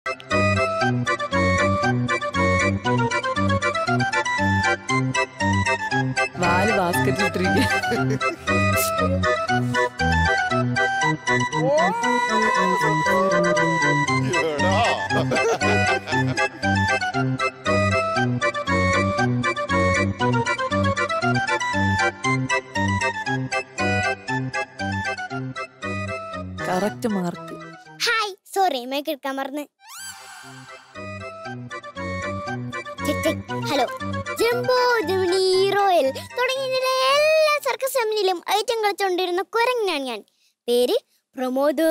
വാല് ബാസ്കറ്റിൽ ഇട്ടിരിക്കുക correct mark hi sorry make എടുക്കാൻ മറന്ന് check check. Hello Jumbo Gemini Royal തുടങ്ങിയ എല്ലാ സർക്കസ് ഫാമിലിയിലും ഐറ്റം കളിച്ചുകൊണ്ടിരുന്ന കുരങ്ങനാണ് ഞാൻ പേര് പ്രമോദ്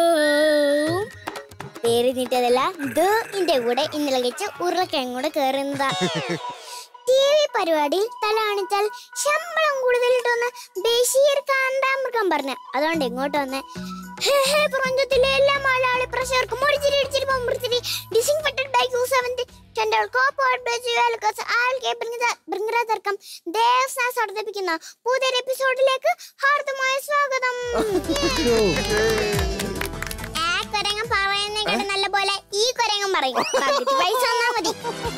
പേര് നീട്ടതല്ല ഇത് ഇന്റെ കൂടെ ഇന്നലെ കഴിച്ച് ഉരുളക്കിഴങ്ങ് കൂടെ കയറുന്നതാ ടി വി പരിപാടിയിൽ തല കാണിച്ചാൽ ശമ്പളം കൂടുതൽ കിട്ടുമെന്ന് ബഷീർ കാന്താമൃഗം പറഞ്ഞു അതുകൊണ്ട് ഇങ്ങോട്ട് വന്നേ ഹേ, ഹേ, പ്രപഞ്ചത്തിലെ എല്ലാ മലയാളി പ്രഷർക്കും ഒടിച്ചിരി ഇടിച്ചിരി പമ്പുറത്തിരി ഡിസിൻഫെക്റ്റഡ് ബൈ യു സെവൻറ്റി ചണ്ടൽ കോപ്പോർട്ട് ബേജ് വേലക്കസ് ആൽക്കെ ബൃങ്കരാതർക്കം ദേവസ്നാസ് അവതരിപ്പിക്കുന്ന പുതിയൊരു എപ്പിസോഡിലേക്ക് ഹാർദമായ സ്വാഗതം ആ കൊരങ്ങൻ പറയുന്നതിനേക്കാൾ നല്ല പോലെ ഈ കൊരങ്ങൻ പറയും പകുതി പൈസ തന്നാ മതി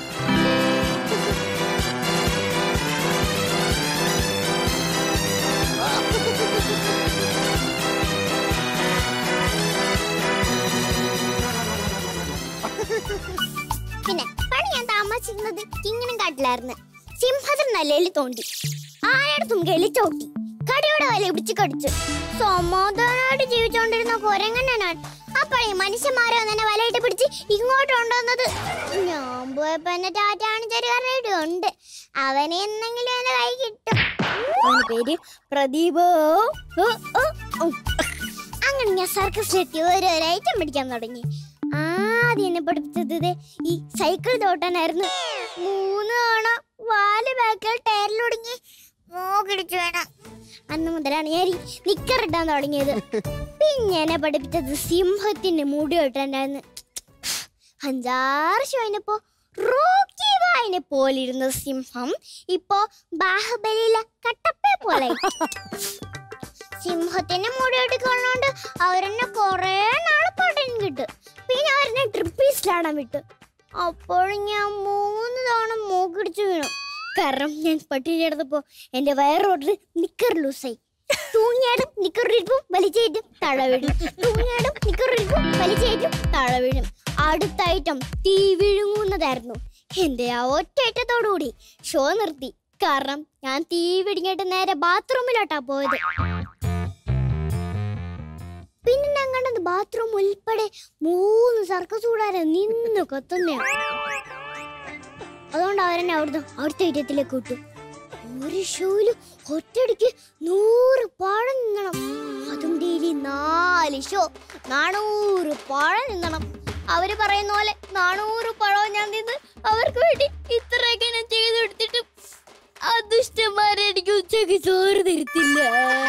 പിന്നെ പണി ഞാൻ താമസിക്കുന്നത് കിങ്ങിനും കാട്ടിലായിരുന്നു സിംഹത്തിന് നല്ലയിൽ തോണ്ടി ആരടുത്തും ഗലി ചോട്ടി കടയുടെ വില പിടിച്ച് കടിച്ചു സമാധാനമായിട്ട് ജീവിച്ചോണ്ടിരുന്ന കൊരങ്ങനെ ഞാൻ അപ്പോഴേ മനുഷ്യന്മാരെ തന്നെ വലയിട്ട് പിടിച്ച് ഇങ്ങോട്ട് കൊണ്ടുവന്നത് ഞാൻ പോയപ്പോ എന്നെ ടാറ്റ കാണിച്ചൊരു ഉണ്ട് അവനെ എന്തെങ്കിലും എന്റെ കൈ കിട്ടും അവന്റെ പേര് പ്രദീപ് ഓ, ഓ, ഓ. അങ്ങനെ ഞാൻ സർക്കസിലെത്തി ഓരോരോ ഐറ്റം പിടിക്കാൻ തുടങ്ങി ആദ്യം എന്നെ പഠിപ്പിച്ചത് ദേ ഈ സൈക്കിൾ തോട്ടാനായിരുന്നു മൂന്ന് തവണ വാല് ബാക്കിൽ ടയറിലൊടുങ്ങി മോകിടിച്ചു വേണം അന്ന് മുതലാണ് ഞാൻ ഈ നിക്കറിട്ടാൻ തുടങ്ങിയത് പിന്നെ എന്നെ പഠിപ്പിച്ചത് സിംഹത്തിന്റെ മുടി വെട്ടാനായിരുന്നു അഞ്ചാറ് ഷോയിനപ്പോ റോക്കി വായനെ പോലിരുന്ന സിംഹം ഇപ്പോ ബാഹുബലിയിലെ കട്ടപ്പയെ പോലെ സിംഹത്തിന്റെ മുടി എടുക്കുന്നോണ്ട് അവരെന്നെ കൊറേ നാളെ പടം കിട്ടും പിന്നെ അവരെന്നെ ട്രിപ്പീസിലാടാൻ വിട്ടു അപ്പോഴും ഞാൻ മൂന്ന് തവണ മൂക്കിടിച്ചു വീണു കാരണം ഞാൻ പട്ടിണി എടുത്തപ്പോ എന്റെ വയറോട്ട് നിക്കർ ലൂസായി തൂങ്ങിയാടും നിക്കറിരിപ്പും വലിച്ചേറ്റും താഴെ വീഴും തൂങ്ങിയാടും നിക്കറിരിപ്പും വലിച്ചേറ്റും താഴെ വീഴും അടുത്ത ഐറ്റം തീ വിഴുങ്ങുന്നതായിരുന്നു എന്റെ ആ ഒറ്റയറ്റത്തോടുകൂടി ഷോ നിർത്തി കാരണം ഞാൻ തീ പിടിങ്ങിട്ട് നേരെ ബാത്റൂമിലോട്ടാ പോയത് പിന്നെ ഞാൻ കണ്ടത് ബാത്റൂം ഉൾപ്പെടെ മൂന്ന് സർക്കസ് കൂടാരെ നിന്ന് കത്തുന്നയാണ് അതുകൊണ്ട് അവരെന്നെ അവിടുന്ന് അടുത്ത ഐറ്റത്തിലേക്ക് വിട്ടു ഒരു ഷോയില് ഒറ്റയടിക്ക് നൂറ് പഴം നിന്നണം അതും ഡെയിലി നാല് ഷോ നാനൂറ് പഴം നിന്നണം അവര് പറയുന്ന പോലെ നാനൂറ് പഴവും ഞാൻ തിന്ന് അവർക്ക് വേണ്ടി ഇത്രയൊക്കെ ഞാൻ ചെയ്തു കൊടുത്തിട്ടും അദുഷ്ടന്മാരെ എനിക്ക് ഉച്ചക്ക് ചോറ് തരത്തില്ല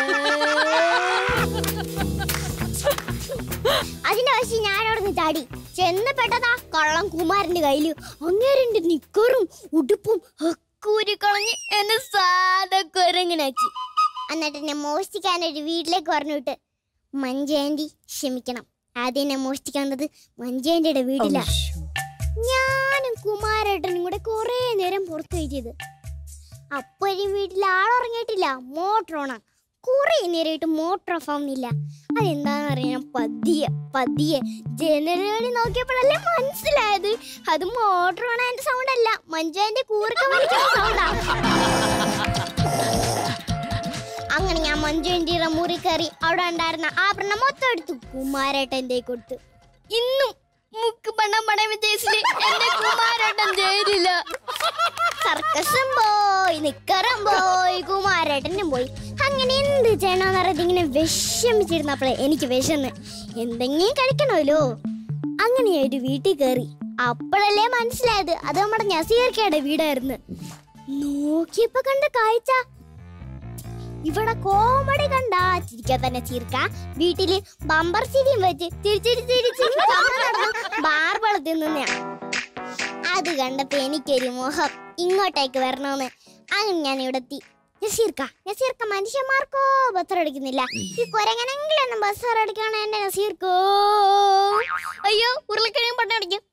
അതിന്റെ വശി ഞാൻ അവിടെ നിന്ന് ചാടി ചെന്ന് പെട്ടതാ കള്ളം കുമാരന്റെ കയ്യില് അങ്ങേരന്റെ നിക്കറും ഉടുപ്പും ഒക്കെ ഊരിക്കളഞ്ഞ് എന്നെ സാധാ കുരങ്ങനാക്കി എന്നിട്ട് എന്നെ മോഷ്ടിക്കാൻ ഒരു വീട്ടിലേക്ക് പറഞ്ഞു വിട്ട് മഞ്ചേന്റി ക്ഷമിക്കണം ആദ്യം എന്നെ മോഷ്ടിക്കാൻ വന്നത് മഞ്ചേന്റിയുടെ വീട്ടിലാ ഞാനും കുമാരേട്ടനും കൂടെ കുറേ നേരം പുറത്തു പോയി ചെയ്ത് അപ്പോഴും വീട്ടിൽ ആളുറങ്ങിയിട്ടില്ല മോട്ടർ ഓണാ കുറെ നേരമായിട്ട് മോട്ടർ ഓഫ് ആവുന്നില്ല അതെന്താന്ന് അറിയാൻ പതിയെ പതിയെ ജനലുകളിൽ നോക്കിയപ്പോഴല്ലേ മനസ്സിലായത് അത് മോട്ടർ ഓണാന്റെ സൗണ്ട് അല്ല മഞ്ജുവിന്റെ കൂർക്ക വലിക്കുന്ന സൗണ്ടാ അങ്ങനെ ഞാൻ മഞ്ജുവിന്റെ മുറി കയറി അവിടെ ഉണ്ടായിരുന്ന ആഭരണം മൊത്തം എടുത്തു കുമാരേട്ടന്റെ കൊടുത്തു ഇന്നും മുക്ക് പണം പണയം വിദേശില് എന്റെ കുമാരേട്ടൻ ജയിലില്ല സർക്കസും പോയി നിക്കറും പോയി കുമാരേട്ടനും പോയി അങ്ങനെ എന്ത് ചെയ്യണമെന്ന് അറിയാതെ ഇങ്ങനെ വിഷമിച്ചിരുന്നപ്പോഴേ എനിക്ക് വിശന്ന് എന്തെങ്കിലും കഴിക്കണമല്ലോ അങ്ങനെ ഞാൻ ഒരു വീട്ടിൽ കയറി അപ്പോഴല്ലേ മനസ്സിലായത് അത് നമ്മുടെ നസീർക്കയുടെ വീടായിരുന്നു നോക്കിയപ്പോ കണ്ട കാഴ്ച ഇവിടെ കോമഡി കണ്ടാ ചിരിക്കാൻ തന്നെ ചീർക്ക വീട്ടില് ബമ്പർ ചിരിയും വെച്ച് ചിരിച്ചിരി ചിരിച്ച് ബാർബള തിന്നുന്ന അത് കണ്ടപ്പോ എനിക്കൊരു മോഹം ഇങ്ങോട്ടേക്ക് വരണമെന്ന് അങ്ങനെ ഞാൻ ഇവിടെ എത്തി നസീർക്ക നസീർക്ക മനുഷ്യന്മാർക്കോ ബസ് അടിക്കുന്നില്ല ഈ കുരങ്ങനെങ്കിലും ബസ് അടിക്കണം എന്റെ നസീർക്കോ അയ്യോ ഉരുളക്കിഴങ്ങ് പട്ടം അടിക്കും